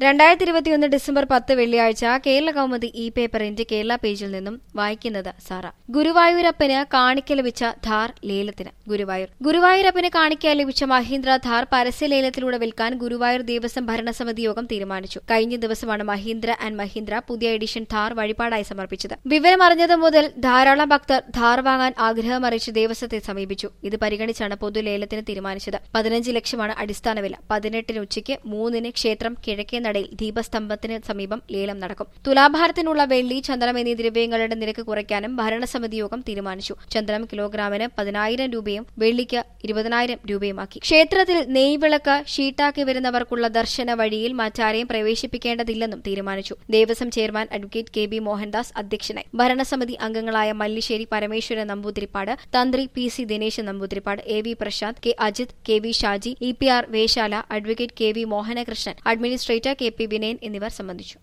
രണ്ടായിരത്തി ഇരുപത്തിയൊന്ന് ഡിസംബർ പത്ത് വെള്ളിയാഴ്ച കേരള കൗമുദി ഇ പേപ്പറിന്റെ കേരള പേജിൽ നിന്നും വായിക്കുന്നത് സാറ ഗുരുവായൂരപ്പന് കാണിക്ക ലഭിച്ച ധാർ ലേലത്തിന് ഗുരുവായൂർ ഗുരുവായൂരപ്പന് കാണിക്ക ലഭിച്ച മഹീന്ദ്ര ധാർ പരസ്യ ലേലത്തിലൂടെ വിൽക്കാൻ ഗുരുവായൂർ ദേവസ്വം ഭരണസമിതി യോഗം തീരുമാനിച്ചു കഴിഞ്ഞ ദിവസമാണ് മഹീന്ദ്ര ആൻഡ് മഹീന്ദ്ര പുതിയ എഡിഷൻ ധാർ വഴിപാടായി സമർപ്പിച്ചത് വിവരമറിഞ്ഞതു മുതൽ ധാരാളം ഭക്തർ ധാർ വാങ്ങാൻ ആഗ്രഹമറിയിച്ച് ദേവസ്വത്തെ സമീപിച്ചു ഇത് പരിഗണിച്ചാണ് പൊതുലേലത്തിന് തീരുമാനിച്ചത് പതിനഞ്ച് ലക്ഷമാണ് അടിസ്ഥാന വില പതിനെട്ടിന് ഉച്ചയ്ക്ക് മൂന്നിന് ക്ഷേത്രം കിഴക്കേ നടയിൽ ദീപസ്തംഭത്തിന് സമീപം ലേലം നടക്കും തുലാഭാരത്തിനുള്ള വെള്ളി ചന്ദനം എന്നീ ദ്രവ്യങ്ങളുടെ നിരക്ക് കുറയ്ക്കാനും ഭരണസമിതി യോഗം തീരുമാനിച്ചു ചന്ദനം കിലോഗ്രാമിന് പതിനായിരം രൂപയും വെള്ളിക്ക് ഇരുപതിനായിരം രൂപയുമാക്കി ക്ഷേത്രത്തിൽ നെയ്വിളക്ക് ഷീട്ടാക്കി വരുന്നവർക്കുള്ള ദർശന വഴിയിൽ മറ്റാരെയും പ്രവേശിപ്പിക്കേണ്ടതില്ലെന്നും തീരുമാനിച്ചു Devaswom chairman advocate K B Mohandas അധ്യക്ഷനായി ഭരണസമിതി അംഗങ്ങളായ മല്ലിശ്ശേരി പരമേശ്വരൻ നമ്പൂതിരിപ്പാട് തന്ത്രി P C Dineshan Namboodiripad A V Prashanth K Ajith K V Shaji E P R Vesala advocate K V Mohanakrishnan administrator K P Vinayan എന്നിവർ സംബന്ധിച്ചു